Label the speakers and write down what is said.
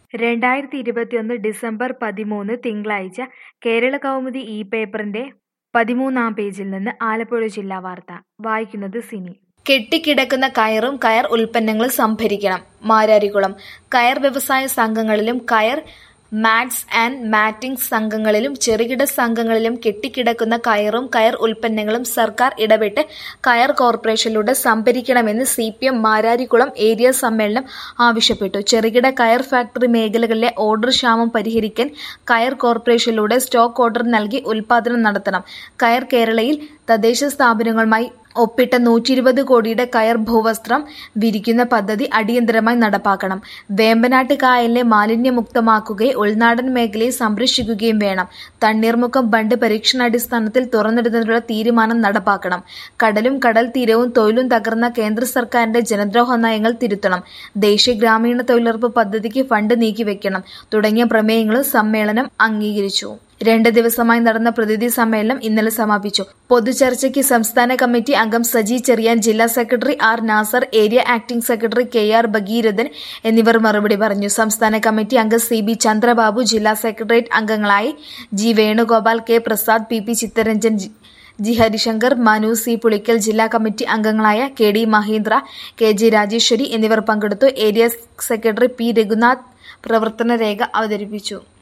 Speaker 1: രണ്ടായിരത്തി ഇരുപത്തിയൊന്ന് ഡിസംബർ പതിമൂന്ന് തിങ്കളാഴ്ച കേരള കൗമുദി ഈ പേപ്പറിന്റെ പതിമൂന്നാം പേജിൽ നിന്ന് ആലപ്പുഴ ജില്ലാ വാർത്ത വായിക്കുന്നത് സിനി
Speaker 2: കെട്ടിക്കിടക്കുന്ന കയറും കയർ ഉൽപ്പന്നങ്ങളും സംഭരിക്കണം മാരാരികുളം കയർ വ്യവസായ സംഘങ്ങളിലും കയർ മാറ്റ്സ് ആൻഡ് മാറ്റിംഗ് സംഘങ്ങളിലും ചെറുകിട സംഘങ്ങളിലും കെട്ടിക്കിടക്കുന്ന കയറും കയർ ഉൽപ്പന്നങ്ങളും സർക്കാർ ഇടപെട്ട് കയർ കോർപ്പറേഷനിലൂടെ സംഭരിക്കണമെന്ന് C P M Mararikulam area സമ്മേളനം ആവശ്യപ്പെട്ടു ചെറുകിട കയർ ഫാക്ടറി മേഖലകളിലെ ഓർഡർ ക്ഷാമം പരിഹരിക്കാൻ കയർ കോർപ്പറേഷനിലൂടെ സ്റ്റോക്ക് ഓർഡർ നൽകി ഉൽപാദനം നടത്തണം കയർ കേരളയിൽ തദ്ദേശ സ്ഥാപനങ്ങളുമായി ഒപ്പിട്ട നൂറ്റി ഇരുപത് കോടിയുടെ കയർ ഭൂവസ്ത്രം വിരിക്കുന്ന പദ്ധതി അടിയന്തരമായി നടപ്പാക്കണം വേമ്പനാട്ട് കായലിനെ മാലിന്യമുക്തമാക്കുകയും ഉൾനാടൻ മേഖലയെ സംരക്ഷിക്കുകയും വേണം തണ്ണീർമുക്കം ബണ്ട് പരീക്ഷണാടിസ്ഥാനത്തിൽ തുറന്നിടുന്നതിനുള്ള തീരുമാനം നടപ്പാക്കണം കടലും കടൽ തീരവും തൊഴിലും തകർന്ന കേന്ദ്ര സർക്കാരിന്റെ ജനദ്രോഹ നയങ്ങൾ തിരുത്തണം ദേശീയ ഗ്രാമീണ തൊഴിലുറപ്പ് പദ്ധതിക്ക് ഫണ്ട് നീക്കിവെക്കണം തുടങ്ങിയ പ്രമേയങ്ങളും സമ്മേളനം അംഗീകരിച്ചു രണ്ട് ദിവസമായി നടന്ന പ്രതിനിധി സമ്മേളനം ഇന്നലെ സമാപിച്ചു പൊതുചർച്ചയ്ക്ക് സംസ്ഥാന കമ്മിറ്റി അംഗം സജി ചെറിയാൻ ജില്ലാ secretary R Nasar area acting secretary K R Bhagirathan എന്നിവർ മറുപടി പറഞ്ഞു സംസ്ഥാന കമ്മിറ്റി അംഗം സി ബി ചന്ദ്രബാബു ജില്ലാ സെക്രട്ടേറിയറ്റ് അംഗങ്ങളായി G Venugopal K Prasad P P Chittaranjan G Harishankar Manu C Pulikkal ജില്ലാ കമ്മിറ്റി അംഗങ്ങളായ K D Mahindra K G Rajeshwari എന്നിവർ പങ്കെടുത്തു ഏരിയ സെക്രട്ടറി പി രഘുനാഥ് പ്രവർത്തന രേഖ അവതരിപ്പിച്ചു